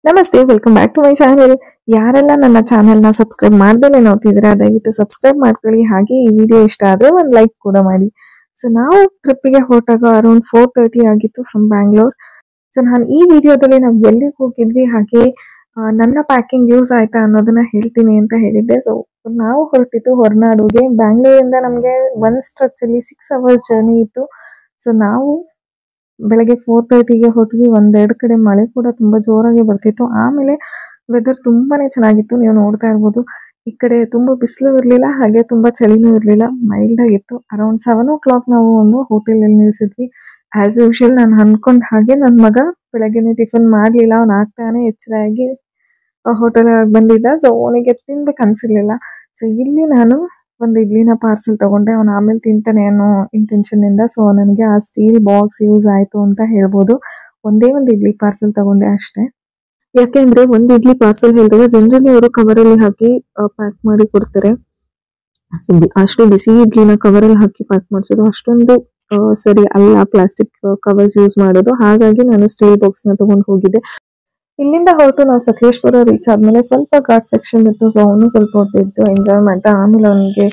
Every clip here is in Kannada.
ನಮಸ್ತೆ welcome back to my channel ಯಾರೆಲ್ಲ ನನ್ನ ಚಾನೆಲ್ನ ಸಬ್ಸ್ಕ್ರೈಬ್ ಮಾಡ್ದೇನೆ ನೋಡ್ತಿದ್ರೆ ದಯವಿಟ್ಟು ಸಬ್ಸ್ಕ್ರೈಬ್ ಮಾಡ್ಕೊಳ್ಳಿ ಹಾಗೆ ಈ ವಿಡಿಯೋ ಇಷ್ಟ ಆದ್ರೆ ಒಂದು ಲೈಕ್ ಕೂಡ ಮಾಡಿ ಸೊ ನಾವು ಟ್ರಿಪ್ಪಿಗೆ ಹೊರಟಾಗ ಅರೌಂಡ್ ಫೋರ್ ತರ್ಟಿ ಆಗಿತ್ತು ಫ್ರಮ್ ಬ್ಯಾಂಗ್ಳೂರ್ ಸೊ ನಾನು ಈ ವಿಡಿಯೋದಲ್ಲಿ ನಾವು ಎಲ್ಲಿಗೆ ಹೋಗಿದ್ವಿ ಹಾಗೆ ಆ, ನನ್ನ ಪ್ಯಾಕಿಂಗ್ ಯೂಸ್ ಆಯ್ತಾ ಅನ್ನೋದನ್ನ ಹೇಳ್ತೀನಿ ಅಂತ ಹೇಳಿದ್ದೆ ಸೊ ನಾವು ಹೊರಟಿದ್ದು ಹೊರನಾಡುಗೆ ಬ್ಯಾಂಗ್ಳೂರಿಂದ ನಮಗೆ ಒನ್ ಸ್ಟ್ರೆಚ್ ಅಲ್ಲಿ ಸಿಕ್ಸ್ ಅವರ್ಸ್ ಜರ್ನಿ ಇತ್ತು ಸೊ ನಾವು ಬೆಳಗ್ಗೆ ಫೋರ್ ತರ್ಟಿಗೆ ಹೊರಟ್ವಿ ಒಂದೆರಡು ಕಡೆ ಮಳೆ ಕೂಡ ತುಂಬಾ ಜೋರಾಗಿ ಬರ್ತಿತ್ತು ಆಮೇಲೆ ವೆದರ್ ತುಂಬಾನೇ ಚೆನ್ನಾಗಿತ್ತು ನೀವು ನೋಡ್ತಾ ಇರ್ಬೋದು ಈ ಕಡೆ ತುಂಬಾ ಬಿಸಿಲು ಇರಲಿಲ್ಲ ಹಾಗೆ ತುಂಬಾ ಚಳಿನೂ ಇರಲಿಲ್ಲ ಮೈಲ್ಡ್ ಆಗಿತ್ತು ಅರೌಂಡ್ ಸೆವೆನ್ ಓ ಕ್ಲಾಕ್ ನಾವು ಒಂದು ಹೋಟೆಲ್ ಅಲ್ಲಿ ನಿಲ್ಸಿದ್ವಿ ಆಸ್ ಯೂಶುವಲ್ ನಾನು ಅನ್ಕೊಂಡ್ ಹಾಗೆ ನನ್ನ ಮಗ ಬೆಳಗ್ಗೆನೆ ಟಿಫಿನ್ ಮಾಡ್ಲಿಲ್ಲ ಅವ್ನು ಆಗ್ತಾನೆ ಎಚ್ಚರಾಗಿ ಹೋಟೆಲ್ ಬಂದಿದ್ದ ಸೊ ಅವನಿಗೆ ತಿನ್ಬೇಕು ಅನ್ಸಿರ್ಲಿಲ್ಲ ಸೊ ಇಲ್ಲಿ ನಾನು ಒಂದು ಇಡ್ಲಿನ ಪಾರ್ಸೆಲ್ ತಗೊಂಡೆ ಅವನು ಆಮೇಲೆ ತಿಂತಾನೆ ಅನ್ನೋ ಇಂಟೆನ್ಷನ್ ಇಂದ ಸೊ ನನಗೆ ಆ ಸ್ಟೀಲ್ ಬಾಕ್ಸ್ ಯೂಸ್ ಆಯ್ತು ಅಂತ ಹೇಳ್ಬೋದು ಒಂದೇ ಒಂದು ಇಡ್ಲಿ ಪಾರ್ಸೆಲ್ ತಗೊಂಡೆ ಅಷ್ಟೇ ಯಾಕೆಂದ್ರೆ ಒಂದು ಇಡ್ಲಿ ಪಾರ್ಸೆಲ್ ಹೇಳಿದಾಗ ಜನರಲಿ ಅವರು ಕವರಲ್ಲಿ ಹಾಕಿ ಪ್ಯಾಕ್ ಮಾಡಿ ಕೊಡ್ತಾರೆ ಸೊ ಅಷ್ಟು ಬಿಸಿ ಇಡ್ಲಿನ ಕವರಲ್ಲಿ ಹಾಕಿ ಪ್ಯಾಕ್ ಮಾಡಿಸೋದು ಅಷ್ಟೊಂದು ಆ, ಸರಿ ಅಲ್ಲ ಪ್ಲಾಸ್ಟಿಕ್ ಕವರ್ಸ್ ಯೂಸ್ ಮಾಡೋದು ಹಾಗಾಗಿ ನಾನು ಸ್ಟೀಲ್ ಬಾಕ್ಸ್ ನ ತಗೊಂಡು ಹೋಗಿದ್ದೆ ಇಲ್ಲಿಂದ ಹೊರಟು ನಾವು ಸಕಲೇಶ್ಪುರ ರೀಚ್ ಆದ್ಮೇಲೆ ಸ್ವಲ್ಪ ಘಾಟ್ ಸೆಕ್ಷನ್ ಇತ್ತು ಸೊ ಅವನು ಸ್ವಲ್ಪ ಹೊತ್ತಿದ್ದು ಎಂಜಾಯ್ ಮಾಡ್ದ ಆಮೇಲೆ ಅವನಿಗೆ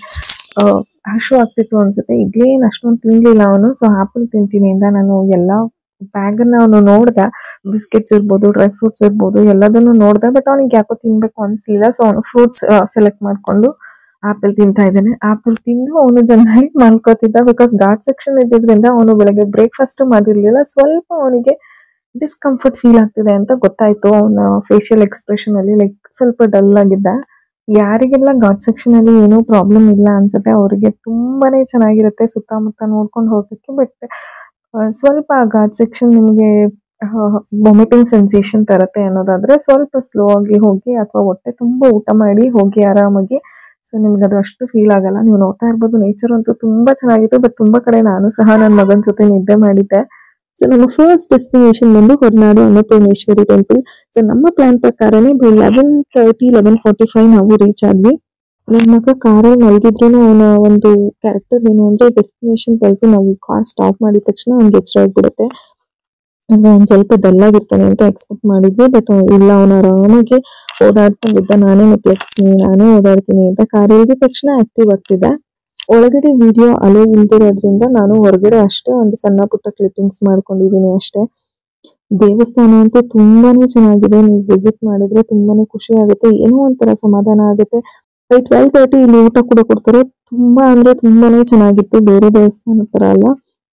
ಹಶು ಆಗ್ತಿತ್ತು ಅನ್ಸುತ್ತೆ ಇಡ್ಲಿ ಏನು ಅಷ್ಟೊಂದು ತಿನ್ಲಿಲ್ಲ ಅವನು ಸೊ ಆಪಲ್ ತಿಂತೀನಿ ಅಂತ ನಾನು ಎಲ್ಲ ಬ್ಯಾಗನ್ನ ಅವನು ನೋಡ್ದ ಬಿಸ್ಕೆಟ್ಸ್ ಇರ್ಬೋದು ಡ್ರೈ ಫ್ರೂಟ್ಸ್ ಇರ್ಬೋದು ಎಲ್ಲದನ್ನು ನೋಡ್ದೆ ಬಟ್ ಅವನಿಗೆ ಯಾಕೋ ತಿನ್ಬೇಕು ಅನ್ಸ್ಲಿಲ್ಲ ಸೊ ಅವನು ಫ್ರೂಟ್ಸ್ ಸೆಲೆಕ್ಟ್ ಮಾಡ್ಕೊಂಡು ಆಪಲ್ ತಿಂತಾ ಇದ್ದಾನೆ ಆಪಲ್ ತಿಂದು ಅವನು ಜನರಲಿ ಮಲ್ಕೋತಿದ್ದ ಬಿಕಾಸ್ ಘಾಟ್ ಸೆಕ್ಷನ್ ಇದ್ದಿದ್ರಿಂದ ಅವನು ಬೆಳಗ್ಗೆ ಬ್ರೇಕ್ಫಾಸ್ಟ್ ಮಾಡಿರ್ಲಿಲ್ಲ ಸ್ವಲ್ಪ ಅವನಿಗೆ ಡಿಸ್ಕಂಫರ್ಟ್ ಫೀಲ್ ಆಗ್ತಿದೆ ಅಂತ ಗೊತ್ತಾಯ್ತು ಅವನ ಫೇಶಿಯಲ್ ಎಕ್ಸ್ಪ್ರೆಷನ್ ಅಲ್ಲಿ ಲೈಕ್ ಸ್ವಲ್ಪ ಡಲ್ ಆಗಿದ್ದ ಯಾರಿಗೆಲ್ಲ ಘಾಟ್ ಸೆಕ್ಷನ್ ಅಲ್ಲಿ ಏನೂ ಪ್ರಾಬ್ಲಮ್ ಇಲ್ಲ ಅನ್ಸುತ್ತೆ ಅವರಿಗೆ ತುಂಬಾನೇ ಚೆನ್ನಾಗಿರುತ್ತೆ ಸುತ್ತಮುತ್ತ ನೋಡ್ಕೊಂಡು ಹೋಗಕ್ಕೆ ಬಟ್ ಸ್ವಲ್ಪ ಘಾಟ್ ಸೆಕ್ಷನ್ ನಿಮಗೆ ವಾಮಿಟಿಂಗ್ ಸೆನ್ಸೇಷನ್ ತರತ್ತೆ ಅನ್ನೋದಾದ್ರೆ ಸ್ವಲ್ಪ ಸ್ಲೋ ಆಗಿ ಹೋಗಿ ಅಥವಾ ಹೊಟ್ಟೆ ತುಂಬಾ ಊಟ ಮಾಡಿ ಹೋಗಿ ಆರಾಮಾಗಿ ಸೊ ನಿಮ್ಗೆ ಅದು ಅಷ್ಟು ಫೀಲ್ ಆಗಲ್ಲ ನೀವು ನೋಡ್ತಾ ಇರ್ಬೋದು ನೇಚರ್ ಅಂತೂ ತುಂಬಾ ಚೆನ್ನಾಗಿತ್ತು ಬಟ್ ತುಂಬಾ ಕಡೆ ನಾನು ಸಹ ನನ್ನ ಮಗನ ಜೊತೆ ನಿದ್ದೆ ಮಾಡಿದ್ದೆ ಸೊ ನಮ್ಮ ಫಸ್ಟ್ ಡೆಸ್ಟಿನೇಷನ್ ಬಂದು ಹೊರನಾಡು ಅನ್ನಪೂರ್ಣೇಶ್ವರಿ ಟೆಂಪಲ್ ಸೊ ನಮ್ಮ ಪ್ಲಾನ್ ಪ್ರಕಾರನೇ eleven thirty eleven forty five ನಾವು ರೀಚ್ ಆದ್ವಿ ನನ್ನ ಮಗ ಕಾರಲ್ಲಿ ಮಲಗಿದ್ರು ಅವನ ಒಂದು ಕ್ಯಾರೆಕ್ಟರ್ ಏನು ಅಂದ್ರೆ ಡೆಸ್ಟಿನೇಷನ್ ತಲುಪಿ ನಾವು ಕಾರ್ ಸ್ಟಾಪ್ ಮಾಡಿದ ತಕ್ಷಣ ಅವ್ನಿಗೆ ಎಚ್ಚರ ಆಗ್ಬಿಡುತ್ತೆ ಅಂದ್ರೆ ಅವ್ನು ಸ್ವಲ್ಪ ಡಲ್ ಆಗಿರ್ತಾನೆ ಅಂತ ಎಕ್ಸ್ಪೆಕ್ಟ್ ಮಾಡಿದ್ವಿ ಬಟ್ ಇಲ್ಲ ಅವನು ಆರಾಮಾಗಿ ಓಡಾಡ್ಕೊಂಡಿದ್ದ ನಾನೇ ಮುಟ್ಲಿಕ್ತೀನಿ ನಾನೇ ಓಡಾಡ್ತೀನಿ ಅಂತ ಕಾರ್ ಇಳಿದ ತಕ್ಷಣ ಆಕ್ಟಿವ್ ಆಗ್ತಿದ್ದ ಒಳಗಡೆ ವಿಡಿಯೋ ಅಲೋ ಇಲ್ದಿರೋದ್ರಿಂದ ನಾನು ಹೊರಗಡೆ ಅಷ್ಟೇ ಒಂದು ಸಣ್ಣ ಪುಟ್ಟ ಕ್ಲಿಪ್ಪಿಂಗ್ಸ್ ಮಾಡ್ಕೊಂಡಿದೀನಿ ಅಷ್ಟೇ ದೇವಸ್ಥಾನ ಅಂತೂ ತುಂಬಾನೇ ಚೆನ್ನಾಗಿದೆ ನೀವು ವಿಸಿಟ್ ಮಾಡಿದ್ರೆ ತುಂಬಾನೇ ಖುಷಿ ಆಗುತ್ತೆ ಏನೋ ಒಂಥರ ಸಮಾಧಾನ ಆಗುತ್ತೆ ಬೈ ಟ್ವೆಲ್ ತರ್ಟಿ ಇಲ್ಲಿ ಊಟ ಕೂಡ ಕೊಡ್ತಾರೆ ತುಂಬಾ ಅಂದ್ರೆ ತುಂಬಾನೇ ಚೆನ್ನಾಗಿತ್ತು ಬೇರೆ ದೇವಸ್ಥಾನ ತರ ಅಲ್ಲ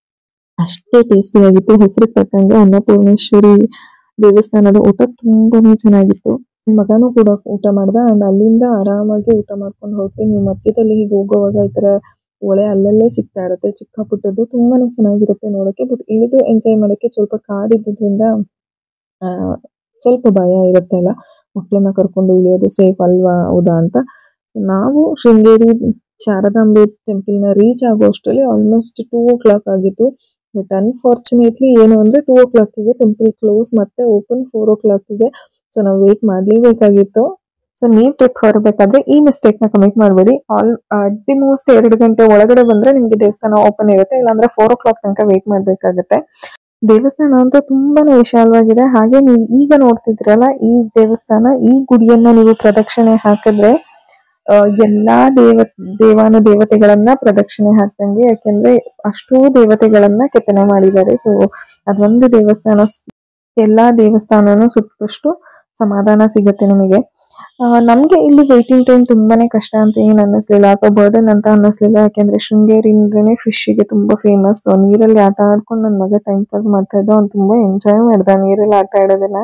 ಅಷ್ಟೇ ಟೇಸ್ಟಿ ಆಗಿತ್ತು ಹೆಸರಿಗೆ ತಕ್ಕಂಗೆ ಅನ್ನಪೂರ್ಣೇಶ್ವರಿ ದೇವಸ್ಥಾನದ ಊಟ ತುಂಬಾನೇ ಚೆನ್ನಾಗಿತ್ತು ನನ್ ಮಗನೂ ಕೂಡ ಊಟ ಮಾಡ್ದ ಅಂಡ್ ಅಲ್ಲಿಂದ ಆರಾಮಾಗಿ ಊಟ ಮಾಡ್ಕೊಂಡು ಹೋಗ್ತೀವಿ ನೀವು ಮಧ್ಯದಲ್ಲಿ ಹೀಗೆ ಹೋಗುವಾಗ ಈ ತರ ಒಳೆ ಅಲ್ಲಲ್ಲೇ ಸಿಗ್ತಾ ಇರುತ್ತೆ ಚಿಕ್ಕ ಪುಟ್ಟದ್ದು ತುಂಬಾನೇ ಚೆನ್ನಾಗಿರುತ್ತೆ ನೋಡಕ್ಕೆ ಬಟ್ ಇಳಿದು ಎಂಜಾಯ್ ಮಾಡಕ್ಕೆ ಸ್ವಲ್ಪ ಕಾಡಿದ್ದರಿಂದ ಆ, ಸ್ವಲ್ಪ ಭಯ ಇರುತ್ತೆ ಅಲ್ಲ ಮಕ್ಕಳನ್ನ ಕರ್ಕೊಂಡು ಇಳಿಯೋದು ಸೇಫ್ ಅಲ್ವಾ ಹೌದಾ ಅಂತ ನಾವು ಶೃಂಗೇರಿ ಶಾರದಾಂಬೆ ಟೆಂಪಲ್ ನ ರೀಚ್ ಆಗೋ ಅಷ್ಟರಲ್ಲಿ ಆಲ್ಮೋಸ್ಟ್ ಟೂ ಓ ಕ್ಲಾಕ್ ಆಗಿತ್ತು ಬಟ್ ಅನ್ಫಾರ್ಚುನೇಟ್ಲಿ ಏನು ಅಂದ್ರೆ ಟೂ ಓ ಕ್ಲಾಕಿಗೆ ಟೆಂಪಲ್ ಕ್ಲೋಸ್ ಮತ್ತೆ open four o'clock so ನಾವು ವೇಟ್ ಮಾಡ್ಲೇಬೇಕಾಗಿತ್ತು ಸೊ ನೀವು ಟ್ರಿಪ್ ಹೊರಬೇಕಾದ್ರೆ ಈ ಮಿಸ್ಟೇಕ್ ನ ಕಮಿಟ್ ಮಾಡಬೇಡಿ ಆಲ್ ಅಟ್ ದಿ ಮೋಸ್ಟ್ ಎರಡು ಗಂಟೆ ಒಳಗಡೆ ಬಂದ್ರೆ ನಿಮ್ಗೆ ದೇವಸ್ಥಾನ ಓಪನ್ ಇರುತ್ತೆ ಇಲ್ಲಾಂದ್ರೆ ಫೋರ್ ಓ ಕ್ಲಾಕ್ ತನಕ ವೇಟ್ ಮಾಡ್ಬೇಕಾಗತ್ತೆ ದೇವಸ್ಥಾನ ಅಂತೂ ತುಂಬಾನೇ ವಿಶಾಲವಾಗಿದೆ ಹಾಗೆ ನೀವು ಈಗ ನೋಡ್ತಿದ್ರಲ್ಲ ಈ ದೇವಸ್ಥಾನ ಈ ಗುಡಿಯನ್ನ ನೀವು ಪ್ರದಕ್ಷಿಣೆ ಹಾಕಿದ್ರೆ ಆ, ಎಲ್ಲಾ ದೇವ ದೇವಾನು ದೇವತೆಗಳನ್ನ ಪ್ರದಕ್ಷಿಣೆ ಹಾಕ್ದಂಗೆ ಯಾಕೆಂದ್ರೆ ಅಷ್ಟೂ ದೇವತೆಗಳನ್ನ ಕೆತ್ತನೆ ಮಾಡಿದ್ದಾರೆ ಸೊ ಅದೊಂದು ದೇವಸ್ಥಾನ ಸ್- ಎಲ್ಲಾ ದೇವಸ್ಥಾನನು ಸುತ್ತಷ್ಟು ಸಮಾಧಾನ ಸಿಗುತ್ತೆ ನಿಮಗೆ ಆ, ನಮ್ಗೆ ಇಲ್ಲಿ ವೇಟಿಂಗ್ ಟೈಮ್ ತುಂಬಾನೇ ಕಷ್ಟ ಅಂತ ಏನ್ ಅನ್ನಿಸ್ಲಿಲ್ಲ ಅಥವಾ ಬರ್ಡನ್ ಅಂತ ಅನ್ನಿಸ್ಲಿಲ್ಲ ಯಾಕೆಂದ್ರೆ ಶೃಂಗೇರಿ ಅಂದ್ರೇನೆ ಫಿಶ್ ಗೆ ತುಂಬಾ ಫೇಮಸ್ ನೀರಲ್ಲಿ ಆಟ ಆಡ್ಕೊಂಡು ನನ್ನ ಮಗ ಟೈಮ್ ಪಾಸ್ ಮಾಡ್ತಾ ಇದ್ದ ಅವ್ನು ತುಂಬಾ ಎಂಜಾಯ್ ಮಾಡ್ದ ನೀರಲ್ಲಿ ಆಟ ಆಡೋದನ್ನ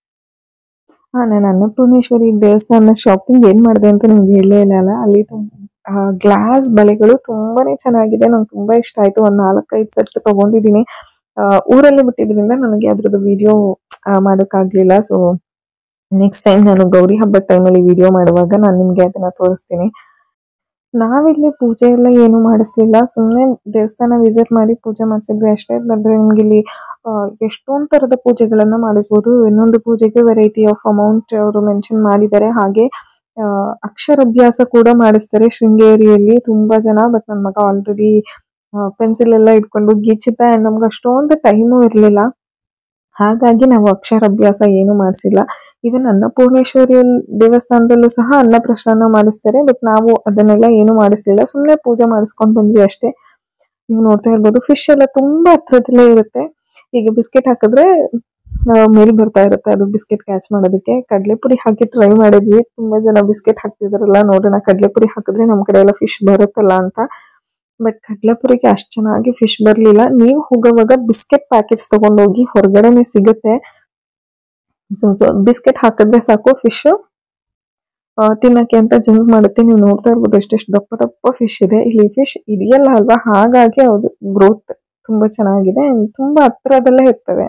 ಹಾ ನಾನು ಅನ್ನಪೂರ್ಣೇಶ್ವರಿ ದೇವಸ್ಥಾನ ಶಾಪಿಂಗ್ ಏನ್ ಮಾಡಿದೆ ಅಂತ ನಿಮ್ಗೆ ಹೇಳಲೇ ಇಲ್ಲ ಅಲ್ಲ ಅಲ್ಲಿ ಗ್ಲಾಸ್ ಬಳೆಗಳು ತುಂಬಾನೇ ಚೆನ್ನಾಗಿದೆ ನಂಗೆ ತುಂಬಾ ಇಷ್ಟ ಆಯ್ತು ಒಂದ್ ನಾಲ್ಕೈದು ಸೆಟ್ ತಗೊಂಡಿದೀನಿ ಆ, ಊರಲ್ಲಿ ಬಿಟ್ಟಿದ್ರಿಂದ ನನಗೆ ಅದ್ರದ್ದು ವಿಡಿಯೋ ಮಾಡೋಕ್ಕಾಗ್ಲಿಲ್ಲ ಸೊ ನೆಕ್ಸ್ಟ್ ಟೈಮ್ ನಾನು ಗೌರಿ ಹಬ್ಬದ ಟೈಮಲ್ಲಿ ವಿಡಿಯೋ ಮಾಡುವಾಗ ನಾನು ನಿಮ್ಗೆ ಅದನ್ನ ತೋರಿಸ್ತೀನಿ ನಾವಿಲ್ಲಿ ಪೂಜೆ ಎಲ್ಲ ಏನು ಮಾಡಿಸ್ಲಿಲ್ಲ ಸುಮ್ಮನೆ ದೇವಸ್ಥಾನ ವಿಸಿಟ್ ಮಾಡಿ ಪೂಜೆ ಮಾಡಿಸಿದ್ವಿ ಅಷ್ಟೇ ಬಂದ್ರೆ ನಿಮ್ಗೆ ಇಲ್ಲಿ ಆ, ಎಷ್ಟೊಂದ್ ತರದ ಪೂಜೆಗಳನ್ನ ಮಾಡಿಸ್ಬೋದು ಇನ್ನೊಂದು ಪೂಜೆಗೆ ವೆರೈಟಿ ಆಫ್ ಅಮೌಂಟ್ ಅವರು ಮೆನ್ಷನ್ ಮಾಡಿದ್ದಾರೆ ಹಾಗೆ ಆ, ಅಕ್ಷರಾಭ್ಯಾಸ ಕೂಡ ಮಾಡಿಸ್ತಾರೆ ಶೃಂಗೇರಿಯಲ್ಲಿ ತುಂಬಾ ಜನ ಬಟ್ ನನ್ನ ಮಗ ಆಲ್ರೆಡಿ ಪೆನ್ಸಿಲ್ ಎಲ್ಲ ಇಟ್ಕೊಂಡು ಗೀಚಿದ್ದ and ನಮ್ಗೆ ಅಷ್ಟೊಂದು ಟೈಮು ಇರ್ಲಿಲ್ಲ ಹಾಗಾಗಿ ನಾವು ಅಕ್ಷರಾಭ್ಯಾಸ ಏನು ಮಾಡಿಸಿಲ್ಲ ಈವನ್ ಅನ್ನಪೂರ್ಣೇಶ್ವರಿ ದೇವಸ್ಥಾನದಲ್ಲೂ ಸಹ ಅನ್ನ ಪ್ರಸಾದ ಮಾಡಿಸ್ತಾರೆ ಬಟ್ ನಾವು ಅದನ್ನೆಲ್ಲ ಏನು ಮಾಡಿಸ್ಲಿಲ್ಲ ಸುಮ್ಮನೆ ಪೂಜೆ ಮಾಡಿಸ್ಕೊಂಡು ಬಂದ್ವಿ ಅಷ್ಟೇ ನೀವು ನೋಡ್ತಾ ಇರ್ಬೋದು ಫಿಶ್ ಎಲ್ಲ ತುಂಬಾ ಹತ್ರದಲ್ಲೇ ಇರುತ್ತೆ ಈಗ ಬಿಸ್ಕೆಟ್ ಹಾಕಿದ್ರೆ ಆ, ಮೇಲ್ ಬರ್ತಾ ಇರುತ್ತೆ ಅದು ಬಿಸ್ಕೆಟ್ ಕ್ಯಾಚ್ ಮಾಡೋದಕ್ಕೆ ಕಡಲೆಪುರಿ ಹಾಕಿ ಟ್ರೈ ಮಾಡಿದ್ವಿ ತುಂಬಾ ಜನ ಬಿಸ್ಕೆಟ್ ಹಾಕ್ತಿದಾರಲ್ಲ ನೋಡೋಣ ಕಡಲೆಪುರಿ ಹಾಕಿದ್ರೆ ನಮ್ ಕಡೆ ಎಲ್ಲ ಫಿಶ್ ಬರುತ್ತಲ್ಲ ಅಂತ ಬಟ್ ಕಡಲೆಪುರಿಗೆ ಅಷ್ಟು ಚೆನ್ನಾಗಿ ಫಿಶ್ ಬರಲಿಲ್ಲ ನೀವು ಹೋಗೋವಾಗ ಬಿಸ್ಕೆಟ್ ಪ್ಯಾಕೆಟ್ಸ್ ತಗೊಂಡೋಗಿ ಹೊರಗಡೆನೆ ಸಿಗುತ್ತೆ ಸೊ ಸೊ ಬಿಸ್ಕೆಟ್ ಹಾಕಿದ್ರೆ ಸಾಕು ಫಿಶ್ ತಿನ್ನಕ್ಕೆ ಅಂತ ಜಂಪ್ ಮಾಡುತ್ತೆ ನೀವು ನೋಡ್ತಾ ಇರ್ಬೋದು ಎಷ್ಟೆಷ್ಟು ದಪ್ಪ ದಪ್ಪ ಫಿಶ್ ಇದೆ ಇಲ್ಲಿ ಫಿಶ್ ಇದೆಯಲ್ಲ ಅಲ್ವಾ ಹಾಗಾಗಿ ಅದು ಗ್ರೋತ್ ತುಂಬಾ ಚೆನ್ನಾಗಿದೆ and ತುಂಬಾ ಹತ್ರದಲ್ಲೇ ಇರ್ತವೆ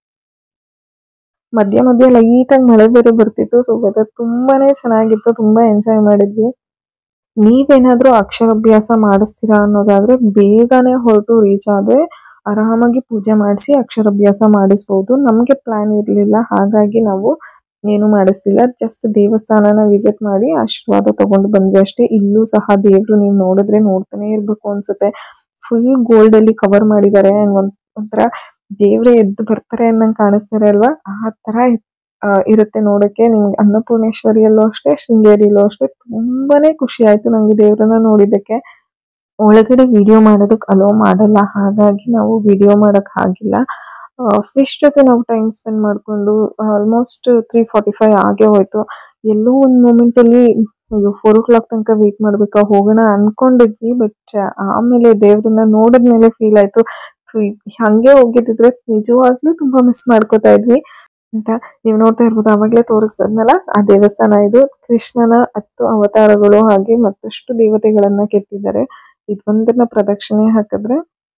ಮಧ್ಯ ಮಧ್ಯ ಲೈಟ್ ಆಗಿ ಮಳೆ ಬೇರೆ ಬರ್ತಿತ್ತು ಸೊ ವೆದರ್ ತುಂಬಾನೇ ಚೆನ್ನಾಗಿತ್ತು ತುಂಬಾ ಎಂಜಾಯ್ ಮಾಡಿದ್ವಿ ನೀವೇನಾದ್ರೂ ಅಕ್ಷರಾಭ್ಯಾಸ ಮಾಡಿಸ್ತೀರಾ ಅನ್ನೋದಾದ್ರೆ ಬೇಗನೆ ಹೊರಟು ರೀಚ್ ಆದ್ರೆ ಆರಾಮಾಗಿ ಪೂಜೆ ಮಾಡಿಸಿ ಅಕ್ಷರಾಭ್ಯಾಸ ಮಾಡಿಸ್ಬೋದು ನಮಗೆ ಪ್ಲಾನ್ ಇರಲಿಲ್ಲ ಹಾಗಾಗಿ ನಾವು ಏನು ಮಾಡಿಸ್ಲಿಲ್ಲ ಜಸ್ಟ್ ದೇವಸ್ಥಾನನ ವಿಸಿಟ್ ಮಾಡಿ ಆಶೀರ್ವಾದ ತಗೊಂಡು ಬಂದ್ವಿ ಅಷ್ಟೇ ಇಲ್ಲೂ ಸಹ ದೇವ್ರು ನೀವು ನೋಡಿದ್ರೆ ನೋಡ್ತಾನೆ ಇರ್ಬೇಕು ಅನ್ಸುತ್ತೆ ಫುಲ್ ಗೋಲ್ಡ್ ಅಲ್ಲಿ ಕವರ್ ಮಾಡಿದ್ದಾರೆ and ಒಂದ್ ಒಂಥರ ದೇವ್ರೇ ಎದ್ದು ಬರ್ತಾರೆ ಅನ್ನಂಗ್ ಕಾಣಿಸ್ತಾರೆ ಅಲ್ವಾ ಆ ತರ ಆ, ಇರುತ್ತೆ ನೋಡಕ್ಕೆ ನಿಮ್ಗೆ ಅನ್ನಪೂರ್ಣೇಶ್ವರಿಯಲ್ಲೂ ಅಷ್ಟೇ ಶೃಂಗೇರಿಯಲ್ಲೂ ಅಷ್ಟೇ ತುಂಬಾನೇ ಖುಷಿ ಆಯ್ತು ನಂಗೆ ದೇವ್ರನ್ನ ನೋಡಿದ್ದಕ್ಕೆ ಒಳಗಡೆ ವಿಡಿಯೋ ಮಾಡೋದಕ್ಕೆ ಅಲೋ ಮಾಡಲ್ಲ ಹಾಗಾಗಿ ನಾವು ವಿಡಿಯೋ ಮಾಡಕ್ ಆಗಿಲ್ಲ ಫಿಶ್ ಜೊತೆ ನಾವು ಟೈಮ್ ಸ್ಪೆಂಡ್ ಮಾಡ್ಕೊಂಡು ಆಲ್ಮೋಸ್ಟ್ ತ್ರೀ ಫಾರ್ಟಿ ಫೈವ್ ಆಗೇ ಹೋಯ್ತು ಎಲ್ಲೋ ಒಂದು ಮೂಮೆಂಟ್ ಅಲ್ಲಿ ಅಯ್ಯೋ ಫೋರ್ ಓ ಕ್ಲಾಕ್ ತನಕ ವೇಟ್ ಮಾಡ್ಬೇಕಾ ಹೋಗೋಣ ಅನ್ಕೊಂಡಿದ್ವಿ ಬಟ್ ಆಮೇಲೆ ದೇವ್ರನ್ನ ನೋಡಿದ್ಮೇಲೆ ಫೀಲ್ ಆಯ್ತು ಸೊ ಹಂಗೆ ಹೋಗಿದ್ದಿದ್ರೆ ನಿಜವಾಗ್ಲೂ ತುಂಬಾ ಮಿಸ್ ಮಾಡ್ಕೋತಾ ಇದ್ವಿ ಅಂತ ನೀವು ನೋಡ್ತಾ ಇರ್ಬೋದು ಅವಾಗ್ಲೇ ತೋರಿಸ್ದದ್ನಲ್ಲ ಆ ದೇವಸ್ಥಾನ ಇದು ಕೃಷ್ಣನ ಹತ್ತು ಅವತಾರಗಳು ಹಾಗೆ ಮತ್ತಷ್ಟು ದೇವತೆಗಳನ್ನ ಕೆತ್ತಿದ್ದಾರೆ ಇದೊಂದನ್ನ ಪ್ರದಕ್ಷಿಣೆ ಹಾಕಿದ್ರೆ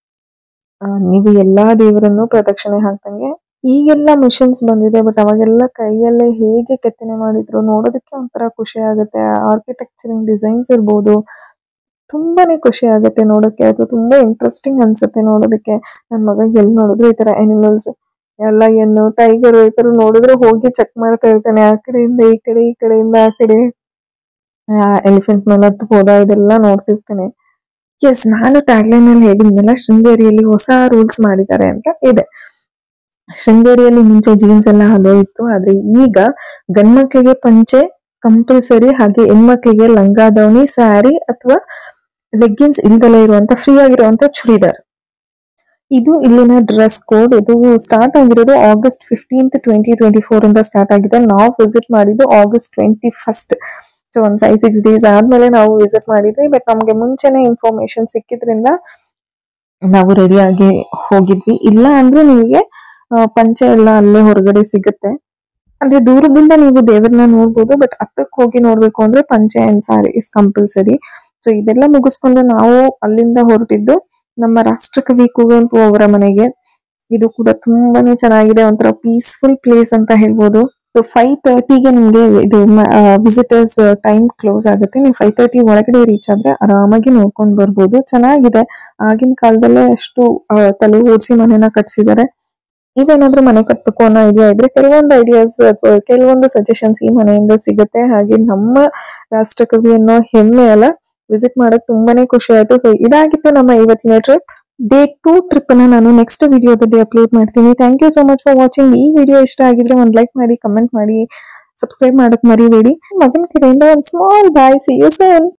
ಆ, ನೀವು ಎಲ್ಲಾ ದೇವರನ್ನು ಪ್ರದಕ್ಷಿಣೆ ಹಾಕ್ದಂಗೆ ಈಗೆಲ್ಲ ಮಿಷನ್ಸ್ ಬಂದಿದೆ ಬಟ್ ಅವಾಗೆಲ್ಲ ಕೈಯಲ್ಲೇ ಹೇಗೆ ಕೆತ್ತನೆ ಮಾಡಿದ್ರು ನೋಡೋದಕ್ಕೆ ಒಂಥರ ಖುಷಿ ಆಗುತ್ತೆ ಆರ್ಕಿಟೆಕ್ಚರಿಂಗ್ ಡಿಸೈನ್ಸ್ ಇರ್ಬೋದು ತುಂಬಾನೇ ಖುಷಿ ಆಗುತ್ತೆ ನೋಡೋಕೆ ಅದು ತುಂಬಾ ಇಂಟ್ರೆಸ್ಟಿಂಗ್ ಅನ್ಸುತ್ತೆ ನೋಡೋದಕ್ಕೆ ನನ್ನ ಮಗ ಎಲ್ಲಿ ನೋಡಿದ್ರು ಈ ತರ ಅನಿಮಲ್ಸ್ ಎಲ್ಲ ಏನು ಟೈಗರ್ ಈ ತರ ನೋಡಿದ್ರೆ ಹೋಗಿ ಚೆಕ್ ಮಾಡ್ತಾ ಇರ್ತಾನೆ ಆ ಕಡೆಯಿಂದ ಈ ಕಡೆ ಈ ಕಡೆಯಿಂದ ಆ ಕಡೆ ಎಲಿಫೆಂಟ್ ಮೇಲೆ ಹತ್ತು ಹೋದ ಇದೆಲ್ಲ ನೋಡ್ತಿರ್ತಾನೆ ಎಸ್ ನಾನು ಟ್ಯಾಗ್ಲೈನ್ ಅಲ್ಲಿ ಹೇಳಿದ್ನಲ್ಲ ಶೃಂಗೇರಿಯಲ್ಲಿ ಹೊಸ ರೂಲ್ಸ್ ಮಾಡಿದ್ದಾರೆ ಅಂತ ಇದೆ ಶೃಂಗೇರಿಯಲ್ಲಿ ಮುಂಚೆ ಜೀನ್ಸ್ ಎಲ್ಲ ಹಲೋ ಇತ್ತು ಆದ್ರೆ ಈಗ ಗಂಡ್ಮಕ್ಳಿಗೆ ಪಂಚೆ ಕಂಪಲ್ಸರಿ ಹಾಗೆ ಹೆಣ್ಮಕ್ಳಿಗೆ ಲಂಗ ದಾವಣಿ ಸ್ಯಾರಿ ಅಥವಾ ಲೆಗ್ಗಿನ್ಸ್ ಇಲ್ದಲೇ ಇರುವಂತ ಫ್ರೀ ಆಗಿರುವಂತ ಚೂಡಿದಾರ್ ಇದು ಇಲ್ಲಿನ ಡ್ರೆಸ್ ಕೋಡ್ ಇದು ಸ್ಟಾರ್ಟ್ ಆಗಿರೋದು August fifteenth twenty twenty four ಇಂದ ಸ್ಟಾರ್ಟ್ ಆಗಿದೆ ನಾವು ವಿಸಿಟ್ ಮಾಡಿದ್ದು ಆಗಸ್ಟ್ ಟ್ವೆಂಟಿ ಫಸ್ಟ್ ಸೊ ಒಂದು ಫೈವ್ ಸಿಕ್ಸ್ ಡೇಸ್ ಆದ್ಮೇಲೆ ನಾವು ವಿಸಿಟ್ ಮಾಡಿದ್ವಿ ಬಟ್ ನಮ್ಗೆ ಮುಂಚೆನೆ ಇನ್ಫಾರ್ಮೇಶನ್ ಸಿಕ್ಕಿದ್ರಿಂದ ನಾವು ರೆಡಿ ಆಗಿ ಹೋಗಿದ್ವಿ ಇಲ್ಲ ಅಂದ್ರೆ ನಿಮಗೆ ಆ, ಪಂಚೆ ಎಲ್ಲ ಅಲ್ಲೇ ಹೊರಗಡೆ ಸಿಗುತ್ತೆ ಅಂದ್ರೆ ದೂರದಿಂದ ನೀವು ದೇವರನ್ನ ನೋಡ್ಬೋದು ಬಟ್ ಹತ್ತಕ್ಕೆ ಹೋಗಿ ನೋಡ್ಬೇಕು ಅಂದ್ರೆ panche and sari is compulsory so ಇದೆಲ್ಲ ಮುಗಿಸ್ಕೊಂಡು ನಾವು ಅಲ್ಲಿಂದ ಹೊರಟಿದ್ದು ನಮ್ಮ ರಾಷ್ಟ್ರಕವಿ ಕುವೆಂಪು ಅವರ ಮನೆಗೆ ಇದು ಕೂಡ ತುಂಬಾನೇ ಚೆನ್ನಾಗಿದೆ ಒಂಥರ ಪೀಸ್ಫುಲ್ ಪ್ಲೇಸ್ ಅಂತ ಹೇಳ್ಬೋದು ಸೊ ಫೈವ್ ತರ್ಟಿಗೆ ನಿಮ್ಗೆ ಇದು ವಿಸಿಟರ್ಸ್ ಟೈಮ್ ಕ್ಲೋಸ್ ಆಗುತ್ತೆ ನೀವು ಫೈವ್ ತರ್ಟಿ ಒಳಗಡೆ ರೀಚ್ ಆದ್ರೆ ಆರಾಮಾಗಿ ನೋಡ್ಕೊಂಡು ಬರ್ಬೋದು ಚೆನ್ನಾಗಿದೆ ಆಗಿನ ಕಾಲದಲ್ಲೇ ಅಷ್ಟು ಆ, ತಲೆ ಓಡಿಸಿ ಮನೆನ ಕಟ್ಸಿದ್ದಾರೆ ನೀವೇನಾದ್ರೂ ಮನೆ ಕಟ್ಬೇಕು ಅನ್ನೋ ಐಡಿಯಾ ಇದ್ರೆ ಕೆಲವೊಂದು ಐಡಿಯಾಸ್ ಅಥವಾ ಕೆಲವೊಂದು ಸಜೆಷನ್ಸ್ ಈ ಮನೆಯಿಂದ ಸಿಗುತ್ತೆ ಹಾಗೆ ನಮ್ಮ ರಾಷ್ಟ್ರಕವಿ ಅನ್ನೋ ಹೆಮ್ಮೆ ಅಲ್ಲ ವಿಸಿಟ್ ಮಾಡಕ್ ತುಂಬಾನೇ ಖುಷಿ ಆಯ್ತು ಸೊ ಇದಾಗಿತ್ತು ನಮ್ಮ ಇವತ್ತಿನ ಟ್ರಿಪ್ ಡೇ ಟೂ ಟ್ರಿಪ್ ಅನ್ನ ನಾನು ನೆಕ್ಸ್ಟ್ ವಿಡಿಯೋದಲ್ಲಿ ಅಪ್ಲೋಡ್ ಮಾಡ್ತೀನಿ thank you so much for watching ಈ ವಿಡಿಯೋ ಇಷ್ಟ ಆಗಿದ್ರೆ ಒಂದು ಲೈಕ್ ಮಾಡಿ ಕಮೆಂಟ್ ಮಾಡಿ ಸಬ್ಸ್ಕ್ರೈಬ್ ಮಾಡಕ್ ಮರಿಬೇಡಿ ಮಗನ ಕಡೆಯಿಂದ ಒಂದು small bye see you sun